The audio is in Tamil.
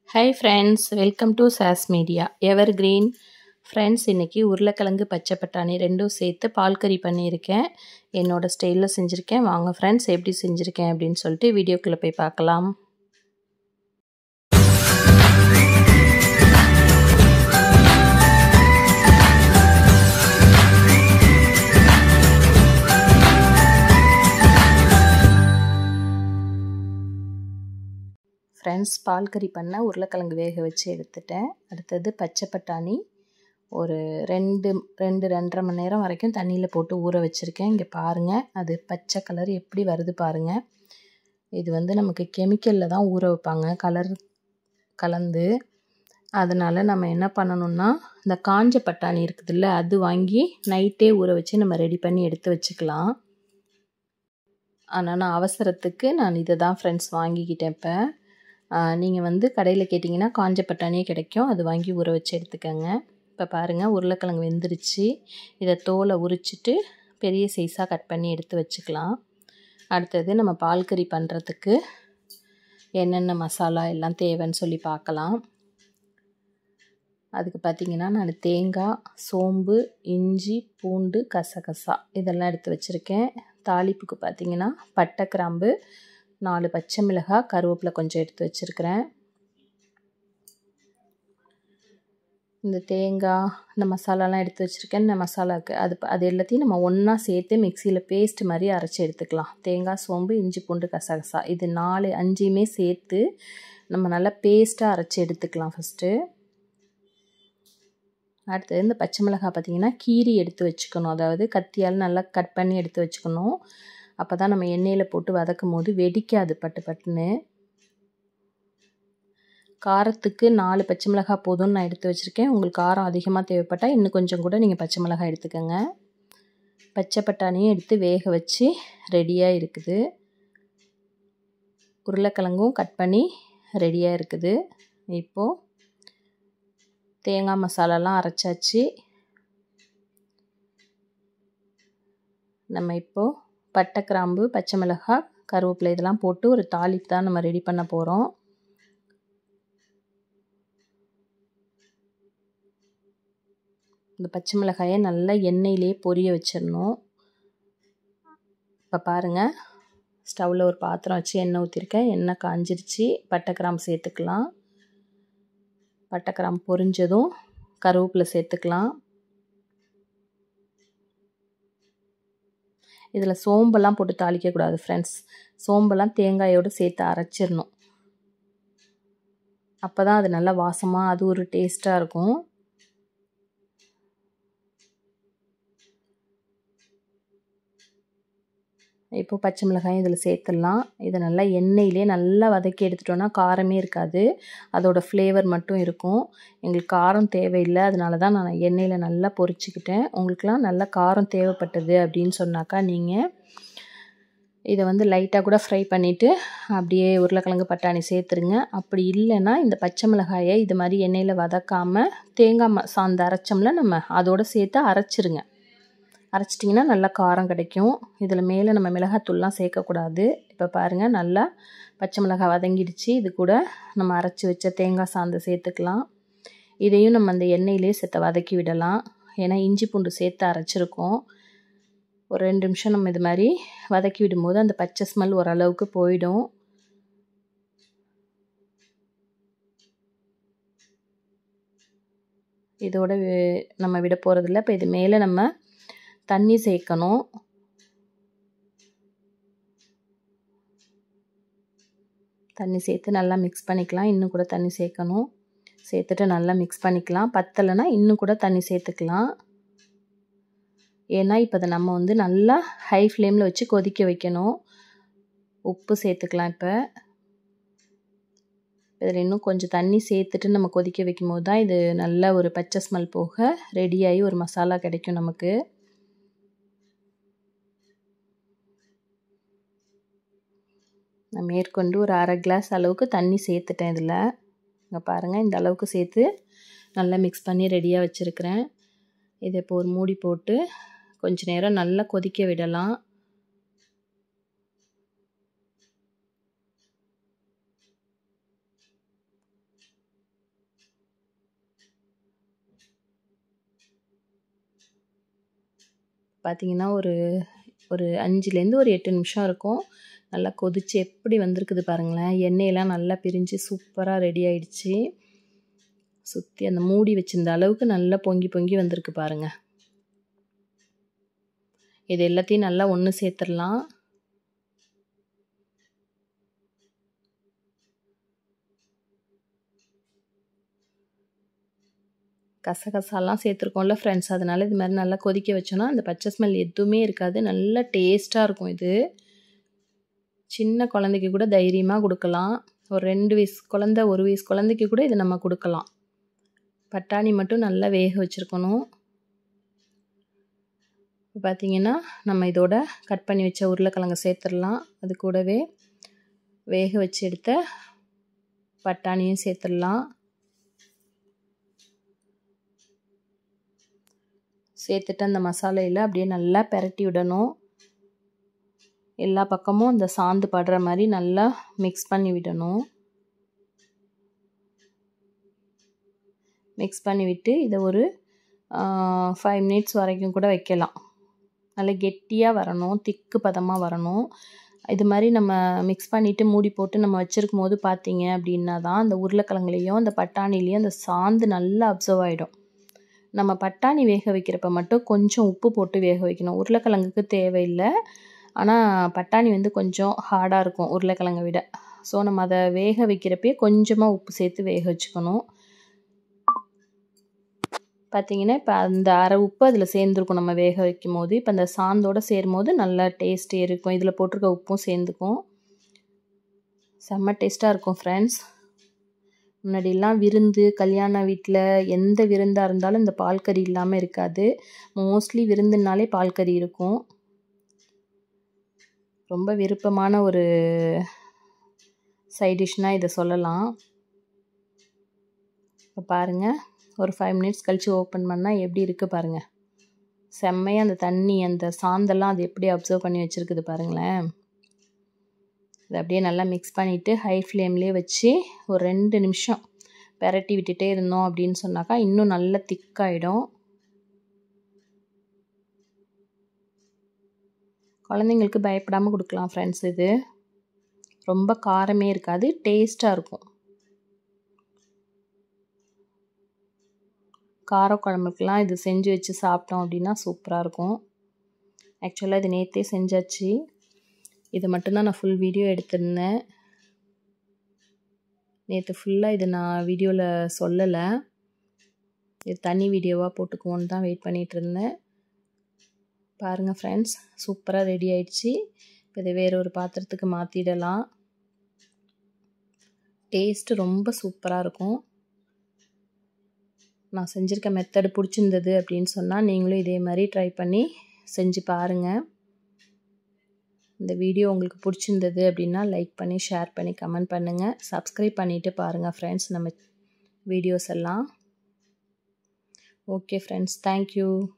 ஹாய் ஃப்ரெண்ட்ஸ் வெல்கம் டு சாஸ் மீடியா எவர் கிரீன் ஃப்ரெண்ட்ஸ் இன்றைக்கி உருளைக்கிழங்கு பச்சை பட்டாணி ரெண்டும் சேர்த்து பால் கறி பண்ணியிருக்கேன் என்னோடய ஸ்டைலில் செஞ்சுருக்கேன் வாங்க ஃப்ரெண்ட்ஸ் எப்படி செஞ்சுருக்கேன் அப்படின்னு சொல்லிட்டு வீடியோக்குள்ளே போய் பார்க்கலாம் ஃப்ரெண்ட்ஸ் பால் கறி பண்ண உருளைக்கிழங்கு வேக வச்சு எடுத்துட்டேன் அடுத்தது பச்சை பட்டாணி ஒரு ரெண்டு ரெண்டு ரெண்டரை மணி நேரம் வரைக்கும் தண்ணியில் போட்டு ஊற வச்சுருக்கேன் இங்கே பாருங்கள் அது பச்சை கலர் எப்படி வருது பாருங்கள் இது வந்து நமக்கு கெமிக்கலில் தான் ஊற வைப்பாங்க கலர் கலந்து அதனால் நம்ம என்ன பண்ணணும்னா இந்த காஞ்ச பட்டாணி இருக்குதுல்ல அது வாங்கி நைட்டே ஊற வச்சு நம்ம ரெடி பண்ணி எடுத்து வச்சுக்கலாம் ஆனால் நான் அவசரத்துக்கு நான் இதை தான் ஃப்ரெண்ட்ஸ் வாங்கிக்கிட்டேன் இப்போ நீங்கள் வந்து கடையில் கேட்டிங்கன்னா காஞ்ச பட்டாணியே கிடைக்கும் அது வாங்கி ஊற வச்சு எடுத்துக்கோங்க இப்போ பாருங்கள் உருளைக்கிழங்கு வெந்துருச்சு இதை தோலை உரிச்சிட்டு பெரிய சைஸாக கட் பண்ணி எடுத்து வச்சுக்கலாம் அடுத்தது நம்ம பால் கறி பண்ணுறதுக்கு என்னென்ன மசாலா எல்லாம் தேவைன்னு சொல்லி பார்க்கலாம் அதுக்கு பார்த்திங்கன்னா நான் தேங்காய் சோம்பு இஞ்சி பூண்டு கசகசா இதெல்லாம் எடுத்து வச்சுருக்கேன் தாளிப்புக்கு பார்த்திங்கன்னா பட்டை கிராம்பு நாலு பச்சை மிளகாய் கருவேப்பிலை கொஞ்சம் எடுத்து வச்சுருக்கிறேன் இந்த தேங்காய் இந்த மசாலாலாம் எடுத்து வச்சுருக்கேன் இந்த மசாலாவுக்கு அது அது எல்லாத்தையும் நம்ம ஒன்றா சேர்த்து மிக்சியில் பேஸ்ட் மாதிரி அரைச்சி எடுத்துக்கலாம் தேங்காய் சோம்பு இஞ்சி பூண்டு கசகசா இது நாலு அஞ்சையுமே சேர்த்து நம்ம நல்லா பேஸ்ட்டாக அரைச்சி எடுத்துக்கலாம் ஃபஸ்ட்டு அடுத்தது இந்த பச்சை மிளகாய் பார்த்திங்கன்னா கீரி எடுத்து வச்சுக்கணும் அதாவது கத்தியால் நல்லா கட் பண்ணி எடுத்து வச்சுக்கணும் அப்போ தான் நம்ம எண்ணெயில் போட்டு வதக்கும் போது வெடிக்காது பட்டு பட்டுன்னு காரத்துக்கு நாலு பச்சை மிளகாய் போதும்னு நான் எடுத்து வச்சுருக்கேன் உங்களுக்கு காரம் அதிகமாக தேவைப்பட்டால் இன்னும் கொஞ்சம் கூட நீங்கள் பச்சை மிளகாய் எடுத்துக்கோங்க பச்சை பட்டாணியும் எடுத்து வேக வச்சு ரெடியாக இருக்குது உருளைக்கிழங்கும் கட் பண்ணி ரெடியாக இருக்குது இப்போது தேங்காய் மசாலாலாம் அரைச்சாச்சு நம்ம இப்போது பட்டை கிராம்பு பச்சை மிளகாய் கருவேப்பிலை இதெல்லாம் போட்டு ஒரு தாளிப்பு தான் நம்ம ரெடி பண்ண போகிறோம் இந்த பச்சை மிளகாயை நல்லா எண்ணெயிலே பொரிய வச்சிடணும் இப்போ பாருங்கள் ஸ்டவ்வில் ஒரு பாத்திரம் வச்சு எண்ணெய் ஊற்றிருக்கேன் எண்ணெய் காஞ்சிருச்சு பட்டை கிராம்பு சேர்த்துக்கலாம் பட்டை கிராம்பு பொரிஞ்சதும் கருவேப்பிலை சேர்த்துக்கலாம் இதில் சோம்பெல்லாம் போட்டு தாளிக்கக்கூடாது ஃப்ரெண்ட்ஸ் சோம்பெல்லாம் தேங்காயோடு சேர்த்து அரைச்சிடணும் அப்போ தான் அது நல்லா வாசமாக அது ஒரு டேஸ்ட்டாக இருக்கும் இப்போ பச்சை மிளகாயும் இதில் சேர்த்துடலாம் இதை நல்லா எண்ணெயிலே நல்லா வதக்கி எடுத்துட்டோன்னா காரமே இருக்காது அதோடய ஃப்ளேவர் மட்டும் இருக்கும் எங்களுக்கு காரம் தேவையில்லை அதனால தான் நான் எண்ணெயில் நல்லா பொரிச்சுக்கிட்டேன் உங்களுக்குலாம் நல்லா காரம் தேவைப்பட்டது அப்படின்னு சொன்னாக்கா நீங்கள் இதை வந்து லைட்டாக கூட ஃப்ரை பண்ணிவிட்டு அப்படியே உருளைக்கிழங்கு பட்டாணி சேர்த்துருங்க அப்படி இல்லைன்னா இந்த பச்சை மிளகாயை இது மாதிரி எண்ணெயில் வதக்காமல் தேங்காய் ம சாந்த அரைச்சோம்ல நம்ம அதோடு சேர்த்து அரைச்சிருங்க அரைச்சிட்டிங்கன்னா நல்லா காரம் கிடைக்கும் இதில் மேலே நம்ம மிளகாத்தூள்லாம் சேர்க்கக்கூடாது இப்போ பாருங்கள் நல்லா பச்சை மிளகாய் வதங்கிடுச்சு இது கூட நம்ம அரைச்சி வச்ச தேங்காய் சாந்து சேர்த்துக்கலாம் இதையும் நம்ம அந்த எண்ணெயிலே சேர்த்து வதக்கி விடலாம் ஏன்னா இஞ்சி பூண்டு சேர்த்து அரைச்சிருக்கோம் ஒரு ரெண்டு நிமிஷம் நம்ம இது மாதிரி வதக்கி விடும்போது அந்த பச்சை ஸ்மெல் ஓரளவுக்கு போயிடும் இதோட நம்ம விட போகிறதில்ல இப்போ இது மேலே நம்ம தண்ணி சேர்க்கணும் தண்ணி சேர்த்து நல்லா மிக்ஸ் பண்ணிக்கலாம் இன்னும் கூட தண்ணி சேர்க்கணும் சேர்த்துட்டு நல்லா மிக்ஸ் பண்ணிக்கலாம் பத்தலைன்னா இன்னும் கூட தண்ணி சேர்த்துக்கலாம் ஏன்னா இப்போ அதை நம்ம வந்து நல்லா ஹை ஃப்ளேமில் வச்சு கொதிக்க வைக்கணும் உப்பு சேர்த்துக்கலாம் இப்போ இதில் இன்னும் கொஞ்சம் தண்ணி சேர்த்துட்டு நம்ம கொதிக்க வைக்கும் போது தான் இது நல்ல ஒரு பச்சை ஸ்மெல் போக ரெடியாகி ஒரு மசாலா கிடைக்கும் நமக்கு நான் மேற்கொண்டு ஒரு அரை கிளாஸ் அளவுக்கு தண்ணி சேர்த்துட்டேன் இதில் இங்கே பாருங்கள் இந்த அளவுக்கு சேர்த்து நல்லா மிக்ஸ் பண்ணி ரெடியாக வச்சுருக்கிறேன் இதை இப்போ ஒரு மூடி போட்டு கொஞ்ச நேரம் நல்லா கொதிக்க விடலாம் பார்த்தீங்கன்னா ஒரு ஒரு அஞ்சுலேருந்து ஒரு எட்டு நிமிஷம் இருக்கும் நல்லா கொதிச்சு எப்படி வந்திருக்குது பாருங்களேன் எண்ணெயெல்லாம் நல்லா பிரிஞ்சு சூப்பராக ரெடி ஆயிடுச்சு சுற்றி அந்த மூடி வச்சிருந்த அளவுக்கு நல்லா பொங்கி பொங்கி வந்திருக்கு பாருங்கள் இது எல்லாத்தையும் நல்லா ஒன்று சேர்த்துடலாம் கசகசாலாம் சேர்த்துருக்கோம்ல ஃப்ரெண்ட்ஸ் அதனால் இது மாதிரி நல்லா கொதிக்க வச்சோன்னா அந்த பச்சை ஸ்மெல் எதுவுமே இருக்காது நல்லா டேஸ்ட்டாக இருக்கும் இது சின்ன குழந்தைக்கு கூட தைரியமாக கொடுக்கலாம் ஒரு ரெண்டு வயசு குழந்த ஒரு வயசு குழந்தைக்கு கூட இது நம்ம கொடுக்கலாம் பட்டாணி மட்டும் நல்லா வேக வச்சுருக்கணும் இப்போ பார்த்திங்கன்னா நம்ம இதோட கட் பண்ணி வச்ச உருளைக்கிழங்கு சேர்த்துடலாம் அது கூடவே வேக வச்சு எடுத்த பட்டாணியும் சேர்த்துடலாம் சேர்த்துட்டு அந்த மசாலையில் அப்படியே நல்லா பெரட்டி விடணும் எல்லா பக்கமும் அந்த சாந்து படுற மாதிரி நல்லா மிக்ஸ் பண்ணி விடணும் மிக்ஸ் பண்ணி விட்டு இதை ஒரு ஃபைவ் மினிட்ஸ் வரைக்கும் கூட வைக்கலாம் நல்லா கெட்டியாக வரணும் திக்கு பதமாக வரணும் இது மாதிரி நம்ம மிக்ஸ் பண்ணிவிட்டு மூடி போட்டு நம்ம வச்சுருக்கும் போது பார்த்தீங்க அப்படின்னா தான் அந்த உருளைக்கிழங்குலேயும் அந்த பட்டாணிலேயும் அந்த சாந்து நல்லா அப்சர்வ் ஆகிடும் நம்ம பட்டாணி வேக வைக்கிறப்ப மட்டும் கொஞ்சம் உப்பு போட்டு வேக வைக்கணும் உருளைக்கிழங்குக்கு தேவையில்லை ஆனால் பட்டாணி வந்து கொஞ்சம் ஹார்டாக இருக்கும் உருளைக்கிழங்கை விட ஸோ நம்ம அதை வேக வைக்கிறப்பே கொஞ்சமாக உப்பு சேர்த்து வேக வச்சுக்கணும் பார்த்திங்கன்னா இப்போ அந்த அரை உப்பு அதில் சேர்ந்துருக்கும் நம்ம வேக வைக்கும் போது இப்போ அந்த சாந்தோடு சேரும் போது நல்லா டேஸ்ட் இருக்கும் இதில் போட்டிருக்க உப்பும் சேர்ந்துக்கும் செம்ம டேஸ்ட்டாக இருக்கும் ஃப்ரெண்ட்ஸ் முன்னாடிலாம் விருந்து கல்யாண வீட்டில் எந்த விருந்தாக இருந்தாலும் இந்த பால் கறி இல்லாமல் இருக்காது மோஸ்ட்லி விருந்துனாலே பால் கறி இருக்கும் ரொம்ப விருப்பமான ஒரு சைட் டிஷ்னால் இதை சொல்லலாம் இப்போ பாருங்கள் ஒரு ஃபைவ் மினிட்ஸ் கழித்து ஓப்பன் பண்ணால் எப்படி இருக்குது பாருங்கள் செம்மையாக அந்த தண்ணி அந்த சாந்தெல்லாம் அது எப்படி அப்சர்வ் பண்ணி வச்சுருக்குது பாருங்களேன் இதை அப்படியே நல்லா மிக்ஸ் பண்ணிவிட்டு ஹை ஃப்ளேம்லேயே வச்சு ஒரு ரெண்டு நிமிஷம் பெரட்டி விட்டுட்டே இருந்தோம் அப்படின்னு சொன்னாக்கா இன்னும் நல்லா திக்காயிடும் குழந்தைங்களுக்கு பயப்படாமல் கொடுக்கலாம் ஃப்ரெண்ட்ஸ் இது ரொம்ப காரமே இருக்காது டேஸ்ட்டாக இருக்கும் காரக்குழம்புக்கெலாம் இது செஞ்சு வச்சு சாப்பிட்டோம் அப்படின்னா சூப்பராக இருக்கும் ஆக்சுவலாக இது நேற்றே செஞ்சாச்சு இது மட்டும்தான் நான் ஃபுல் வீடியோ எடுத்திருந்தேன் நேற்று ஃபுல்லாக இது நான் வீடியோவில் சொல்லலை இது தனி வீடியோவாக போட்டுக்குவோன்னு தான் வெயிட் பண்ணிகிட்டு இருந்தேன் பாருங்கள் ஃப்ரெண்ட்ஸ் சூப்பராக ரெடி ஆயிடுச்சு இப்போ இதை வேறு ஒரு பாத்திரத்துக்கு மாற்றிடலாம் டேஸ்ட்டு ரொம்ப சூப்பராக இருக்கும் நான் செஞ்சுருக்க மெத்தடு பிடிச்சிருந்தது அப்படின்னு சொன்னால் நீங்களும் இதே மாதிரி ட்ரை பண்ணி செஞ்சு பாருங்கள் இந்த வீடியோ உங்களுக்கு பிடிச்சிருந்தது அப்படின்னா லைக் பண்ணி ஷேர் பண்ணி கமெண்ட் பண்ணுங்கள் சப்ஸ்கிரைப் பண்ணிவிட்டு பாருங்கள் ஃப்ரெண்ட்ஸ் நம்ம வீடியோஸ் எல்லாம் ஓகே ஃப்ரெண்ட்ஸ் தேங்க்யூ